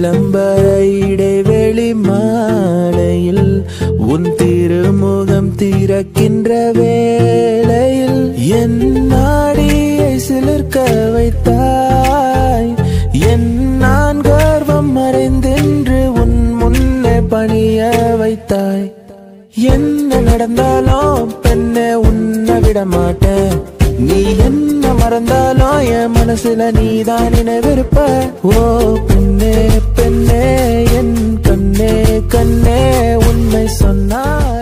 விளம்பர இடைவெளி மாலையில் உன் திருமுகம் திறக்கின்ற வேளையில் என் நாடியை சிலிர்க்க வைத்தாய் என் நான் கர்வம் மறைந்தென்று உன் முன்னே பணிய வைத்தாய் என்ன நடந்தாலும் பெண்ணே உன்னை விட மாட்டேன் நீ என்ன மறந்தாலும் என் மனசுல நீதான் நினைவிருப்ப ஓ பெண்ணே பெண்ணே என் கண்ணே கண்ணே உண்மை சொன்னா